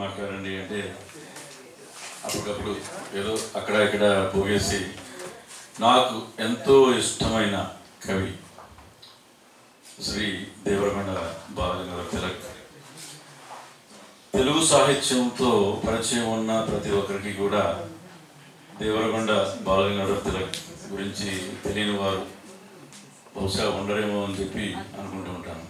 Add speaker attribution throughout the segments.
Speaker 1: మాట్లాడండి అంటే అప్పటికప్పుడు ఏదో అక్కడ ఇక్కడ పోగేసి నాకు ఎంతో ఇష్టమైన కవి శ్రీ దేవరకొండ బాలగంగాధర తిలక్ తెలుగు సాహిత్యంతో పరిచయం ఉన్న ప్రతి ఒక్కరికి కూడా దేవరకొండ బాలగంగాధర తిలక్ గురించి తెలియని వారు బహుశా ఉండరేమో అని చెప్పి అనుకుంటూ ఉంటాను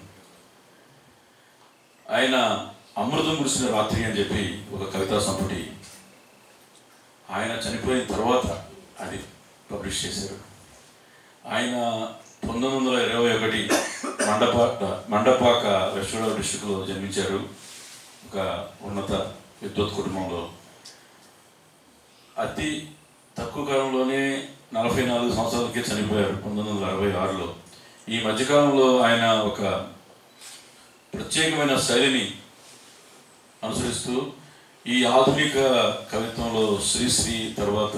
Speaker 1: ఆయన అమృతం కురిసిన రాత్రి అని చెప్పి ఒక కవితా సంపుటి ఆయన చనిపోయిన తర్వాత అది పబ్లిష్ చేశారు ఆయన పంతొమ్మిది వందల ఇరవై ఒకటి మండపాక మండపాక వెస్ట్ గోదావరి డిస్టిక్లో జన్మించారు ఒక ఉన్నత విద్వత్ కుటుంబంలో అతి తక్కువ కాలంలోనే నలభై నాలుగు సంవత్సరాలకే చనిపోయారు పంతొమ్మిది వందల అరవై ఆరులో ఈ మధ్యకాలంలో ఆయన ఒక ప్రత్యేకమైన శైలిని అనుసరిస్తూ ఈ ఆధునిక కవిత్వంలో శ్రీశ్రీ తర్వాత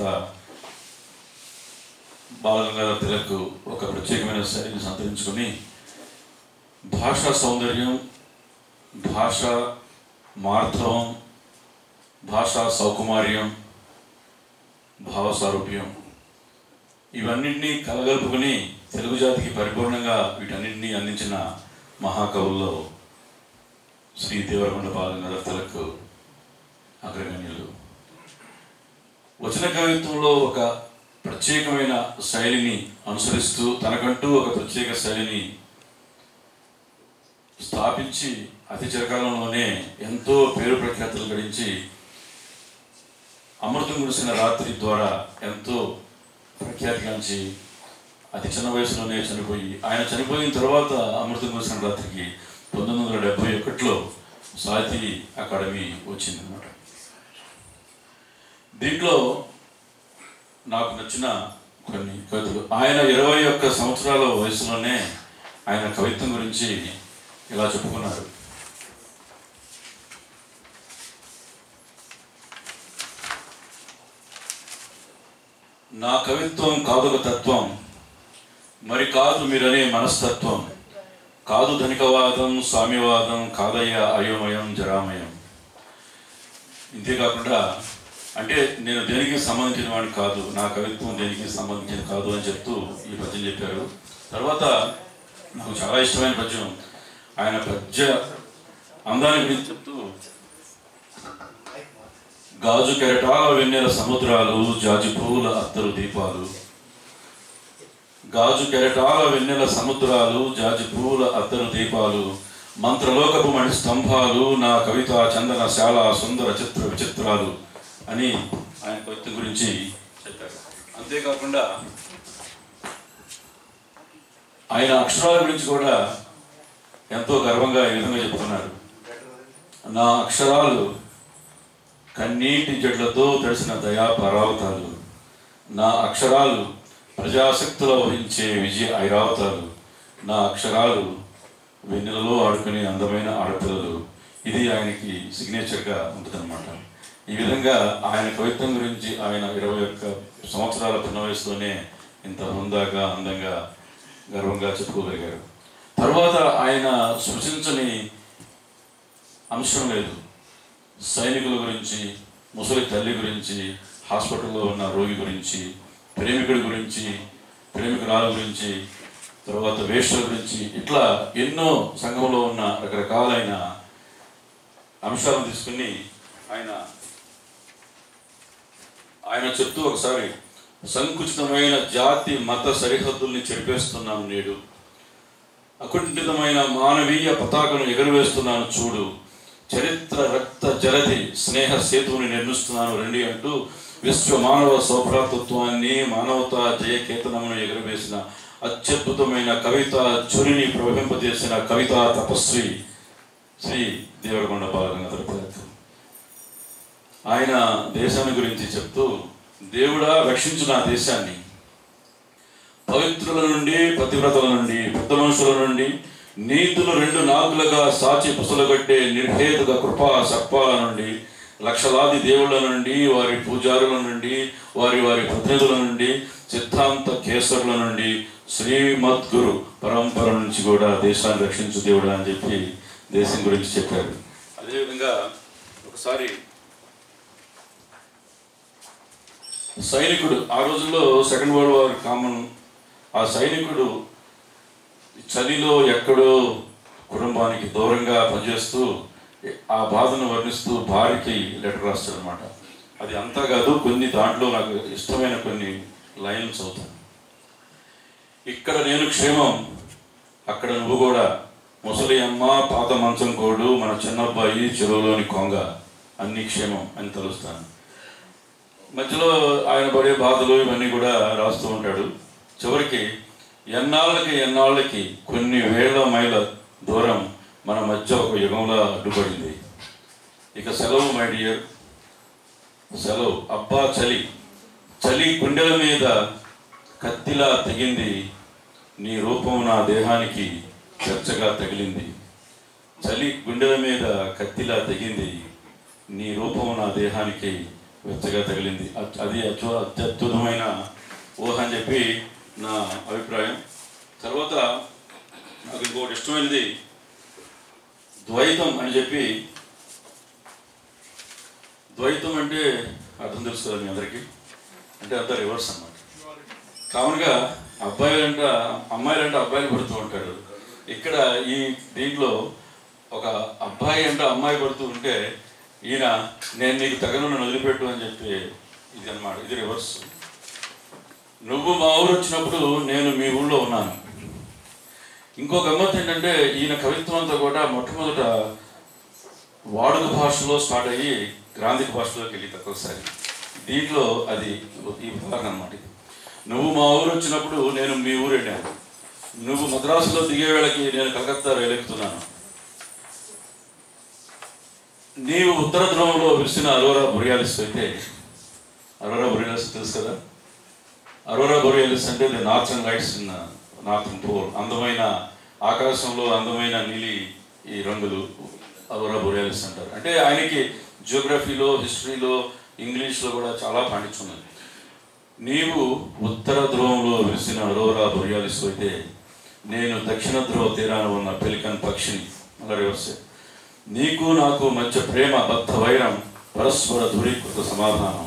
Speaker 1: బాలగంగాధర తిలక్ ఒక ప్రత్యేకమైన శైలిని సంతరించుకొని భాషా సౌందర్యం భాష మార్ధవం భాషా సౌకుమార్యం భావసారూప్యం ఇవన్నింటినీ కలగలుపుకొని తెలుగు జాతికి పరిపూర్ణంగా వీటన్నింటినీ అందించిన మహాకవుల్లో శ్రీ దేవరకొండ బాలగంగాధర తిలక్ అగ్రగణ్యులు వచన కవిత్వంలో ఒక ప్రత్యేకమైన శైలిని అనుసరిస్తూ తనకంటూ ఒక ప్రత్యేక శైలిని స్థాపించి అతి చిరకాలంలోనే ఎంతో పేరు ప్రఖ్యాతులు గడించి అమృతం కురిసిన రాత్రి ద్వారా ఎంతో ప్రఖ్యాతిగాంచి అతి చిన్న వయసులోనే చనిపోయి ఆయన చనిపోయిన తర్వాత అమృతం కురిసిన రాత్రికి పంతొమ్మిది వందల డెబ్బై ఒకటిలో సాహితీ అకాడమీ వచ్చిందన్నమాట దీంట్లో నాకు నచ్చిన కొన్ని కవితలు ఆయన ఇరవై ఒక్క సంవత్సరాల వయసులోనే ఆయన కవిత్వం గురించి ఇలా చెప్పుకున్నారు నా కవిత్వం కాదొక తత్వం మరి కాదు మీరనే మనస్తత్వం కాదు ధనికవాదం స్వామివాదం కాదయ్య అయోమయం జరామయం ఇంతేకాకుండా అంటే నేను దేనికి సంబంధించిన వాడిని కాదు నా కవిత్వం దేనికి సంబంధించిన కాదు అని చెప్తూ ఈ పద్యం చెప్పారు తర్వాత నాకు చాలా ఇష్టమైన పద్యం ఆయన పద్య అందాన్ని గురించి చెప్తూ గాజు కెరటాల వెన్నెల సముద్రాలు జాజి పువ్వుల అత్తరు దీపాలు గాజు కెరటాల వెన్నెల సముద్రాలు జాజి పువ్వుల అత్తరు దీపాలు మంత్రలోకపు మణి స్తంభాలు నా కవిత చందన శాల సుందర చిత్ర విచిత్రాలు అని ఆయన కవిత్వం గురించి చెప్పారు అంతేకాకుండా ఆయన అక్షరాల గురించి కూడా ఎంతో గర్వంగా ఈ విధంగా చెప్పుకున్నారు నా అక్షరాలు కన్నీటి జడ్లతో తడిసిన దయా పరావతాలు నా అక్షరాలు ప్రజాశక్తిలో వహించే విజయ ఐరావతాలు నా అక్షరాలు వెన్నెలలో ఆడుకునే అందమైన ఆడపిల్లలు ఇది ఆయనకి సిగ్నేచర్గా ఉంటుందన్నమాట ఈ విధంగా ఆయన కవిత్వం గురించి ఆయన ఇరవై ఒక్క సంవత్సరాల పిన్న వయసులోనే ఇంత హుందాగా అందంగా గర్వంగా చెప్పుకోగలిగారు తర్వాత ఆయన సృష్టించని అంశం లేదు సైనికుల గురించి ముసలి తల్లి గురించి హాస్పిటల్లో ఉన్న రోగి గురించి ప్రేమికుడి గురించి ప్రేమికురాల గురించి తర్వాత వేష్ల గురించి ఇట్లా ఎన్నో సంఘంలో ఉన్న రకరకాలైన అంశాలను తీసుకుని ఆయన ఆయన చెప్తూ ఒకసారి సంకుచితమైన జాతి మత సరిహద్దుల్ని చెరిపేస్తున్నాను నేడు అకుంఠితమైన మానవీయ పతాకను ఎగురవేస్తున్నాను చూడు చరిత్ర రక్త జలధి స్నేహ సేతువుని నిర్మిస్తున్నాను రండి అంటూ విశ్వ మానవ సౌభ్రాతృత్వాన్ని మానవతా జయకేతనమును ఎగురవేసిన అత్యద్భుతమైన కవిత చురిని ప్రవహింపజేసిన కవితా తపస్వి శ్రీ దేవరకొండ బాలగంగాధర తిలక్ ఆయన దేశాన్ని గురించి చెప్తూ దేవుడా రక్షించు నా దేశాన్ని పవిత్రుల నుండి పతివ్రతల నుండి పెద్ద మనుషుల నుండి నీతులు రెండు నాగులుగా సాచి పుసలగట్టే నిర్భేదక కృపా సర్పాల నుండి లక్షలాది దేవుళ్ళ నుండి వారి పూజారుల నుండి వారి వారి ప్రతినిధుల నుండి సిద్ధాంత కేసరుల నుండి శ్రీమద్గురు పరంపర నుంచి కూడా దేశాన్ని రక్షించు దేవుడా అని చెప్పి దేశం గురించి చెప్పారు అదేవిధంగా ఒకసారి సైనికుడు ఆ రోజుల్లో సెకండ్ వరల్డ్ వార్ కామన్ ఆ సైనికుడు చలిలో ఎక్కడో కుటుంబానికి దూరంగా పనిచేస్తూ ఆ బాధను వర్ణిస్తూ భార్యకి లెటర్ రాస్తాడు అనమాట అది అంతా కాదు కొన్ని దాంట్లో నాకు ఇష్టమైన కొన్ని లైన్లు చదువుతాను ఇక్కడ నేను క్షేమం అక్కడ నువ్వు కూడా ముసలి అమ్మ పాత మంచం కోడు మన చిన్నబ్బాయి చెరువులోని కొంగ అన్ని క్షేమం అని తలుస్తాను మధ్యలో ఆయన పడే బాధలు ఇవన్నీ కూడా రాస్తూ ఉంటాడు చివరికి ఎన్నాళ్ళకి ఎన్నాళ్ళకి కొన్ని వేల మైళ్ళ దూరం మన మధ్య ఒక యుగంలో అడ్డుపడింది ఇక సెలవు మై డియర్ సెలవు అబ్బా చలి చలి గుండెల మీద కత్తిలా తెగింది నీ రూపం నా దేహానికి చర్చగా తగిలింది చలి గుండెల మీద కత్తిలా తెగింది నీ రూపం నా దేహానికి వెచ్చగా తగిలింది అ- అది అత్యు- అత్యద్భుతమైన ఊహ అని చెప్పి నా అభిప్రాయం తర్వాత నాకు ఇంకోటి ఇష్టమైనది ద్వైతం అని చెప్పి ద్వైతం అంటే అర్థం తెలుసు కదా మీ అందరికీ అంటే అంతా రివర్స్ అన్నమాట కామన్గా అబ్బాయిలంట అమ్మాయిలంట అబ్బాయిలు పడుతూ ఉంటాడు ఇక్కడ ఈ దీంట్లో ఒక అబ్బాయి అంట అమ్మాయి పడుతూ ఉంటే ఈయన నేను నీకు తగను నన్ను వదిలిపెట్టు అని చెప్పి ఇది అన్నమాట ఇది రివర్స్ నువ్వు మా ఊరు వచ్చినప్పుడు నేను మీ ఊళ్ళో ఉన్నాను ఇంకో గమ్మత్ ఏంటంటే ఈయన కవిత్వం అంతా కూడా మొట్టమొదట వాడుక భాషలో స్టార్ట్ అయ్యి గ్రాంధిక భాషలోకి వెళ్ళి ఒక్కొక్కసారి దీంట్లో అది ఈ ఉదాహరణ అనమాట ఇది నువ్వు మా ఊరు వచ్చినప్పుడు నేను మీ ఊరు వెళ్ళాను నువ్వు మద్రాసులో దిగే వేళకి నేను కలకత్తా రైలెక్కుతున్నాను నీవు ఉత్తర ధ్రువంలో విరిసిన అరోరా బొరియాలిస్ అయితే అరోరా బొరియాలిస్ తెలుసు కదా అరోరా బొరియాలిస్ అంటే the northern lights in northern pole అందమైన ఆకాశంలో అందమైన నీలి ఈ రంగులు అరోరా బొరియాలిస్ అంటారు అంటే ఆయనకి జియోగ్రఫీలో హిస్టరీలో ఇంగ్లీష్లో కూడా చాలా పాండిత్యం ఉన్నది నీవు ఉత్తర ధ్రువంలో విరిసిన అరోరా బొరియాలిస్ అయితే నేను దక్షిణ ధ్రువ తీరాన ఉన్న పెలికన్ పక్షిని అలా రివర్స్ నీకు నాకు మధ్య ప్రేమ బద్ధ వైరం పరస్పర దూరీకృత సమాధానం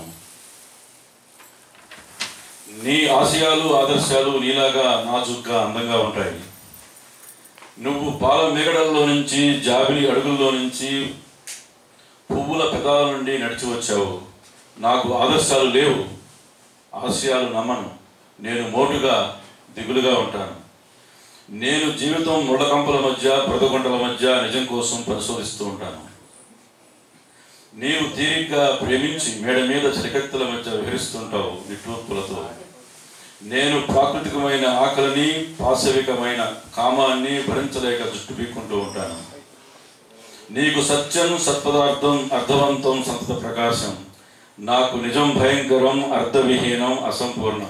Speaker 1: నీ ఆశయాలు ఆదర్శాలు నీలాగా నాజుగ్గా అందంగా ఉంటాయి నువ్వు పాల మేగడల్లో నుంచి జాబిలి అడుగుల్లో నుంచి పువ్వుల పెదాల నుండి నడిచి వచ్చావు నాకు ఆదర్శాలు లేవు ఆశయాలు నమ్మను నేను మోటుగా దిగులుగా ఉంటాను నేను జీవితం ముళ్ళకంపల మధ్య బ్రతకొండల మధ్య నిజం కోసం పరిశోధిస్తూ ఉంటాను నీవు తీరిగ్గా ప్రేమించి మేడ మీద చలికత్తెల మధ్య విహరిస్తుంటావు నిట్టూర్పులతో నేను ప్రాకృతికమైన ఆకలిని పాశవికమైన కామాన్ని భరించలేక జుట్టు పీక్కుంటూ ఉంటాను నీకు సత్యం సత్పదార్థం అర్థవంతం సంతత ప్రకాశం నాకు నిజం భయంకరం అర్థవిహీనం అసంపూర్ణం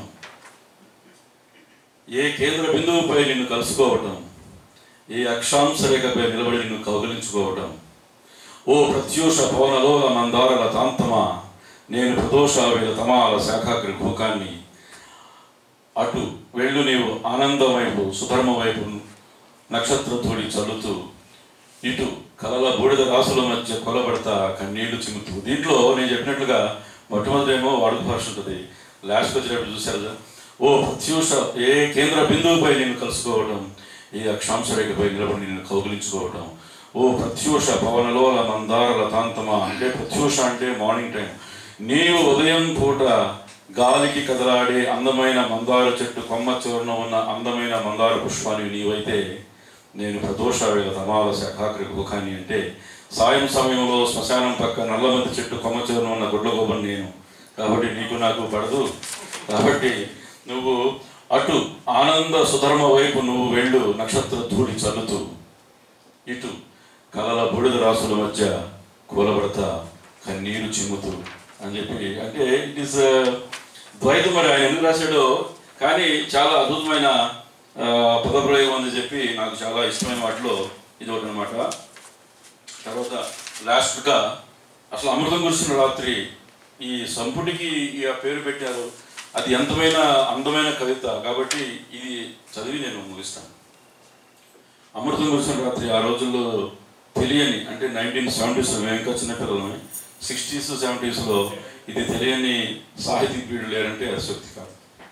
Speaker 1: ఏ కేంద్ర బిందువుపై నిన్ను కలుసుకోవటం ఏ అక్షాంశ రేఖపై నిలబడి నిన్ను కౌగిలించుకోవటం ఓ ప్రత్యూష పవనలోల మందారల తాంతమా నేను ప్రదోషావేల తమాల శాఖాగ్రి భూకాన్ని అటు వెళ్ళు నీవు ఆనందం వైపు సుధర్మ వైపు నక్షత్ర ధూళి చల్లుతూ ఇటు కలల బూడిద రాసుల మధ్య కొలబడతా కన్నీళ్లు చిమ్ముతూ దీంట్లో నేను చెప్పినట్లుగా మొట్టమొదటేమో వాడుక భాష ఉంటుంది లాస్ట్కి వచ్చేటప్పుడు చూశారు కదా? ఓ ప్రత్యూష ఏ కేంద్ర బిందువుపై నేను కలుసుకోవడం ఏ అక్షాంశ రేఖపై నిలబడి నిన్ను కౌగిలించుకోవటం ఓ ప్రత్యూష పవనలోల మందార తాంతమా అంటే ప్రత్యూష అంటే మార్నింగ్ టైం నీవు ఉదయం పూట గాలికి కదలాడే అందమైన మందార చెట్టు కొమ్మ చివరన ఉన్న అందమైన మందార పుష్పాన్ని నీవైతే నేను ప్రదోష వేళ తమాల శాఖాగ్రి గుఖాని అంటే సాయం సమయంలో శ్మశానం పక్క నల్లమంది చెట్టు కొమ్మ చివరన ఉన్న గుడ్ల గోబని నేను కాబట్టి నీకు నాకు పడదు కాబట్టి నువ్వు అటు ఆనంద సుధర్మ వైపు నువ్వు వెళ్ళు నక్షత్ర ధూళి చల్లుతూ ఇటు కలల బూడిద రాసుల మధ్య కూలబడతా కన్నీరు చిమ్ముతూ అని చెప్పి అంటే ఇట్ ఈస్ ద్వైతం మరి ఆయన ఎందుకు రాశాడో కానీ చాలా అద్భుతమైన ఆ, పదప్రయోగం అని చెప్పి నాకు చాలా ఇష్టమైన వాటిలో ఇది ఒకటి అనమాట తర్వాత లాస్ట్గా అసలు అమృతం కురిసిన రాత్రి ఈ సంపుటికి ఈ ఆ పేరు పెట్టారు అది ఎంతమైన అందమైన కవిత కాబట్టి ఇది చదివి నేను ముగిస్తాను అమృతం కురిసిన రాత్రి ఆ రోజుల్లో తెలియని అంటే నైన్టీన్ సెవెంటీస్ మేము ఇంకా చిన్నపిల్లలమే సిక్స్టీస్ సెవెంటీస్లో ఇది తెలియని సాహితీపీయుడు లేరంటే అశక్తి కాదు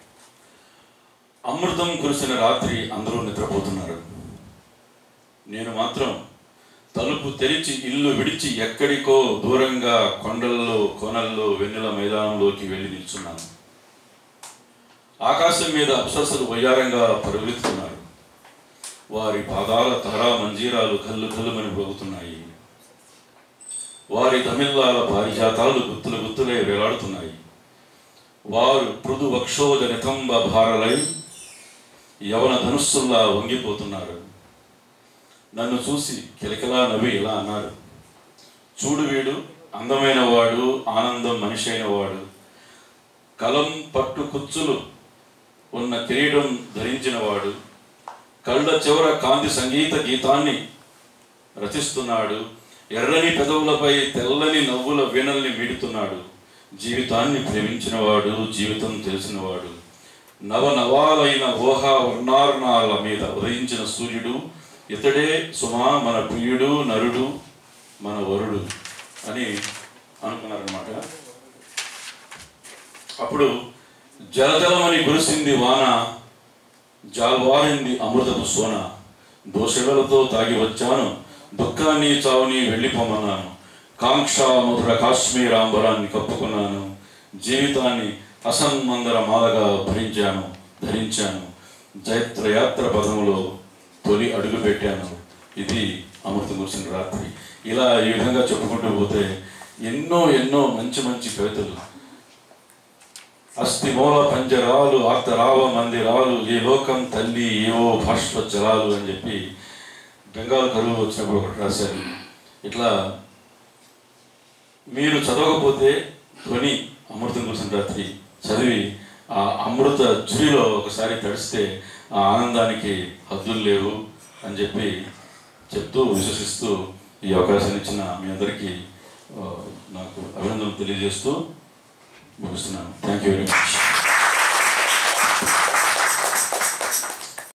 Speaker 1: అమృతం కురిసిన రాత్రి అందరూ నిద్రపోతున్నారు నేను మాత్రం తలుపు తెరిచి ఇల్లు విడిచి ఎక్కడికో దూరంగా కొండల్లో కోనల్లో వెన్నెల మైదానంలోకి వెళ్ళి నిల్చున్నాను ఆకాశం మీద అప్సరసలు వయ్యారంగా పరుగులెత్తుతున్నారు వారి పాదాల తరా మంజీరాలు కల్లు కల్లుమని బ్రోగుతున్నాయి వారి తమిళాల పారిజాతాలు గుత్తులు గుత్తులై వేలాడుతున్నాయి వారు మృదు వక్షోజ నితంబ భారలై యవన ధనుస్సుల్లా వంగిపోతున్నారు నన్ను చూసి కిలకిలా నవ్వి ఇలా అన్నారు చూడు వీడు అందమైన వాడు ఆనందం మనిషి అయిన వాడు కలం పట్టు కుచ్చులు ఉన్న కిరీటం ధరించిన వాడు కళ్ళ చివర కాంతి సంగీత గీతాన్ని రచిస్తున్నాడు ఎర్రని పెదవులపై తెల్లని నవ్వుల వీణల్ని మీడుతున్నాడు జీవితాన్ని ప్రేమించినవాడు జీవితం తెలిసినవాడు నవనవాలైన ఊహా వర్ణార్ణాల మీద ఉదయించిన సూర్యుడు ఇతడే సుమా మన ప్రియుడు నరుడు మన వరుడు అని అనుకున్నారనమాట అప్పుడు జలజలమని కురిసింది వాన జాల్వారింది అమృతపు సోన దోషగలతో తాగి వచ్చాను దుఃఖాన్ని చావుని వెళ్ళిపోమన్నాను కాంక్ష మధుర కాశ్మీరాంబరాన్ని కప్పుకున్నాను జీవితాన్ని అసన్మందర మాలగా భరించాను ధరించాను జైత్రయాత్ర పదంలో తొలి అడుగు పెట్టాను ఇది అమృతం కురిసిన రాత్రి ఇలా ఈ విధంగా చెప్పుకుంటూ పోతే ఎన్నో ఎన్నో మంచి మంచి కవితలు అస్థిమూల పంజరాలు ఆర్తరావ మందిరాలు ఏ లోకం తల్లి ఏవో భాష్ప జలాలు అని చెప్పి బెంగాల్ కరువు వచ్చినప్పుడు ఒకటి రాశారు ఇట్లా మీరు చదవకపోతే ధ్వని అమృతం కోసం రాత్రి చదివి ఆ అమృత చురిలో ఒకసారి తడిస్తే ఆ ఆనందానికి హద్దులు లేవు అని చెప్పి చెప్తూ విశ్వసిస్తూ ఈ అవకాశాన్ని ఇచ్చిన మీ అందరికీ ఆ, నాకు అభినందనలు తెలియజేస్తూ ముగిస్తున్నాను థ్యాంక్ యూ వెరీ మచ్